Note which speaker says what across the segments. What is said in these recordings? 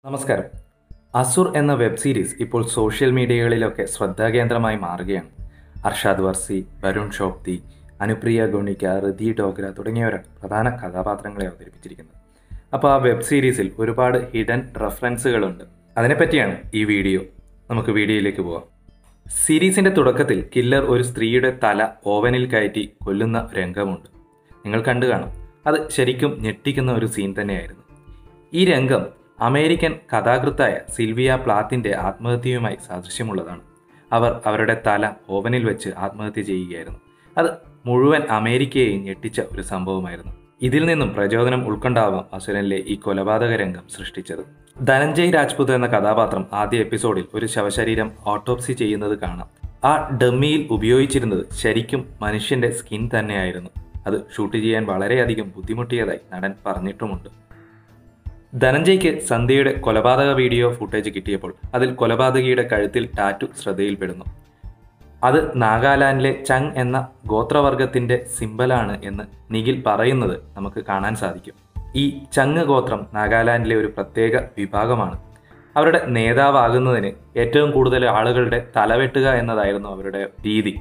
Speaker 1: നമസ്കാരം അസുർ എന്ന web series ഇപ്പോൾ സോഷ്യൽ മീഡിയകളിലൊക്കെ ശ്രദ്ധാകേന്ദ്രമായി മാറുകയാണ് അർഷാദ് വർസി വരുൺ ഷോപ്തി അനുപ്രിയ ഗുണിക്ക ഋതി ഡോഗ്ര തുടങ്ങിയവരാണ് പ്രധാന കഥാപാത്രങ്ങളെ അവതരിപ്പിച്ചിരിക്കുന്നത് അപ്പോൾ ആ വെബ് സീരീസിൽ ഒരുപാട് ഹിഡൻ റെഫറൻസുകളുണ്ട് അതിനെപ്പറ്റിയാണ് ഈ വീഡിയോ നമുക്ക് വീഡിയോയിലേക്ക് പോവാം സീരീസിന്റെ തുടക്കത്തിൽ കില്ലർ ഒരു സ്ത്രീയുടെ തല ഓവനിൽ കയറ്റി കൊല്ലുന്ന രംഗമുണ്ട് നിങ്ങൾ കണ്ടു കാണും അത് ശരിക്കും ഞെട്ടിക്കുന്ന ഒരു സീൻ തന്നെയായിരുന്നു ഈ രംഗം അമേരിക്കൻ കഥാകൃത്തായ സിൽവിയ പ്ലാത്തിന്റെ ആത്മഹത്യയുമായി സാദൃശ്യമുള്ളതാണ് അവർ അവരുടെ തല ഓവനിൽ വെച്ച് ആത്മഹത്യ ചെയ്യുകയായിരുന്നു അത് മുഴുവൻ അമേരിക്കയെയും ഞെട്ടിച്ച ഒരു സംഭവമായിരുന്നു ഇതിൽ നിന്നും പ്രചോദനം ഉൾക്കൊണ്ടാവാം അസുരനിലെ ഈ കൊലപാതക രംഗം സൃഷ്ടിച്ചത് ധനഞ്ജയ് രാജ്പുത് എന്ന കഥാപാത്രം ആദ്യ എപ്പിസോഡിൽ ഒരു ശവശരീരം ഓട്ടോപ്സി ചെയ്യുന്നത് കാണാം ആ ഡമ്മിയിൽ ഉപയോഗിച്ചിരുന്നത് ശരിക്കും മനുഷ്യന്റെ സ്കിൻ തന്നെയായിരുന്നു അത് ഷൂട്ട് ചെയ്യാൻ വളരെയധികം ബുദ്ധിമുട്ടിയതായി നടൻ പറഞ്ഞിട്ടുമുണ്ട് ധനഞ്ജയ്ക്ക് സന്ധ്യയുടെ കൊലപാതക വീഡിയോ ഫുട്ടേജ് കിട്ടിയപ്പോൾ അതിൽ കൊലപാതകിയുടെ കഴുത്തിൽ ടാറ്റു ശ്രദ്ധയിൽപ്പെടുന്നു അത് നാഗാലാൻഡിലെ ചങ് എന്ന ഗോത്രവർഗത്തിന്റെ സിമ്പലാണ് എന്ന് നിഖിൽ പറയുന്നത് നമുക്ക് കാണാൻ സാധിക്കും ഈ ചങ് ഗോത്രം നാഗാലാൻഡിലെ ഒരു പ്രത്യേക വിഭാഗമാണ് അവരുടെ നേതാവാകുന്നതിന് ഏറ്റവും കൂടുതൽ ആളുകളുടെ തലവെട്ടുക എന്നതായിരുന്നു അവരുടെ രീതി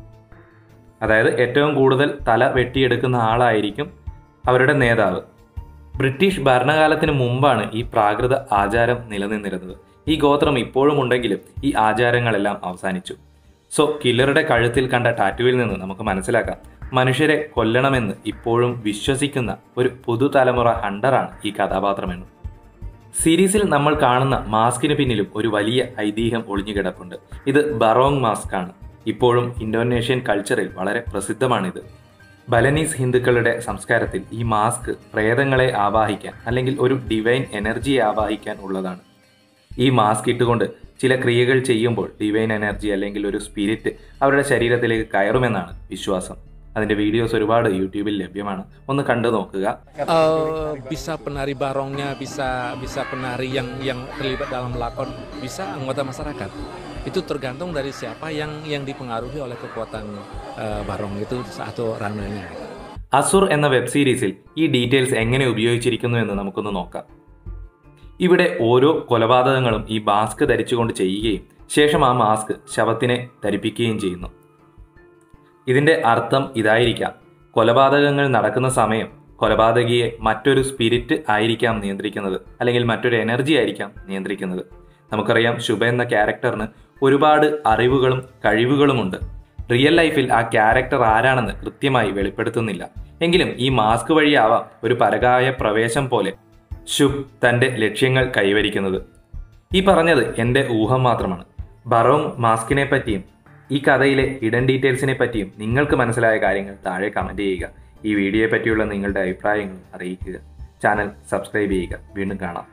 Speaker 1: അതായത് ഏറ്റവും കൂടുതൽ തല വെട്ടിയെടുക്കുന്ന ആളായിരിക്കും അവരുടെ നേതാവ് ബ്രിട്ടീഷ് ഭരണകാലത്തിന് മുമ്പാണ് ഈ പ്രാകൃത ആചാരം നിലനിന്നിരുന്നത് ഈ ഗോത്രം ഇപ്പോഴും ഉണ്ടെങ്കിലും ഈ ആചാരങ്ങളെല്ലാം അവസാനിച്ചു സോ കില്ലറുടെ കഴുത്തിൽ കണ്ട ടാറ്റുവിൽ നിന്ന് നമുക്ക് മനസ്സിലാക്കാം മനുഷ്യരെ കൊല്ലണമെന്ന് ഇപ്പോഴും വിശ്വസിക്കുന്ന ഒരു പുതുതലമുറ ഹണ്ടറാണ് ഈ കഥാപാത്രമെന്ന് സീരീസിൽ നമ്മൾ കാണുന്ന മാസ്കിന് പിന്നിലും ഒരു വലിയ ഐതിഹ്യം ഒളിഞ്ഞുകിടപ്പുണ്ട് ഇത് ബറോങ് മാസ്ക് ആണ് ഇപ്പോഴും ഇന്തോനേഷ്യൻ കൾച്ചറിൽ വളരെ പ്രസിദ്ധമാണിത് ബലനീസ് ഹിന്ദുക്കളുടെ സംസ്കാരത്തിൽ ഈ മാസ്ക് പ്രേതങ്ങളെ ആവാഹിക്കാൻ അല്ലെങ്കിൽ ഒരു ഡിവൈൻ എനർജിയെ ആവാഹിക്കാൻ ഉള്ളതാണ് ഈ മാസ്ക് ഇട്ടുകൊണ്ട് ചില ക്രിയകൾ ചെയ്യുമ്പോൾ ഡിവൈൻ എനർജി അല്ലെങ്കിൽ ഒരു സ്പിരിറ്റ് അവരുടെ ശരീരത്തിലേക്ക് കയറുമെന്നാണ് വിശ്വാസം അതിന്റെ വീഡിയോസ് ഒരുപാട് യൂട്യൂബിൽ ലഭ്യമാണ് ഒന്ന് കണ്ടു നോക്കുക
Speaker 2: Eh, bisa penari barongnya, bisa bisa penari yang yang terlibat dalam lakon, bisa anggota masyarakat. Itu tergantung dari siapa yang yang dipengaruhi oleh kekuatan eh, barong itu atau rananya.
Speaker 1: Asr എന്ന വെബ് സീരീസിൽ ഈ details എങ്ങനെ ഉപയോഗിച്ചിരിക്കുന്നു എന്ന് നമുക്കൊന്ന് നോക്കാം ഇവിടെ ഓരോ കൊലപാതകങ്ങളും ഈ മാസ്ക് ധരിച്ചുകൊണ്ട് ചെയ്യുകയും ശേഷം ആ മാസ്ക് ശവത്തിനെ ധരിപ്പിക്കുകയും ചെയ്യുന്നു ഇതിന്റെ അർത്ഥം ഇതായിരിക്കാം കൊലപാതകങ്ങൾ നടക്കുന്ന സമയം കൊലപാതകിയെ മറ്റൊരു സ്പിരിറ്റ് ആയിരിക്കാം നിയന്ത്രിക്കുന്നത് അല്ലെങ്കിൽ മറ്റൊരു എനർജി ആയിരിക്കാം നിയന്ത്രിക്കുന്നത് നമുക്കറിയാം ശുഭ എന്ന ക്യാരക്ടറിന് ഒരുപാട് അറിവുകളും കഴിവുകളുമുണ്ട് റിയൽ ലൈഫിൽ ആ ക്യാരക്ടർ ആരാണെന്ന് കൃത്യമായി വെളിപ്പെടുത്തുന്നില്ല എങ്കിലും ഈ മാസ്ക് വഴിയാവാം ഒരു പരകായ പ്രവേശം പോലെ ശുഭ് തന്റെ ലക്ഷ്യങ്ങൾ കൈവരിക്കുന്നത് ഈ പറഞ്ഞത് എൻ്റെ ഊഹം മാത്രമാണ് ബറോങ് മാസ്കിനെ പറ്റിയും ഈ കഥയിലെ ഹിഡൻ ഡീറ്റെയിൽസിനെ പറ്റിയും നിങ്ങൾക്ക് മനസ്സിലായ കാര്യങ്ങൾ താഴെ കമൻറ്റ് ചെയ്യുക ഈ വീഡിയോയെ പറ്റിയുള്ള നിങ്ങളുടെ അഭിപ്രായങ്ങൾ അറിയിക്കുക ചാനൽ സബ്സ്ക്രൈബ് ചെയ്യുക വീണ്ടും കാണാം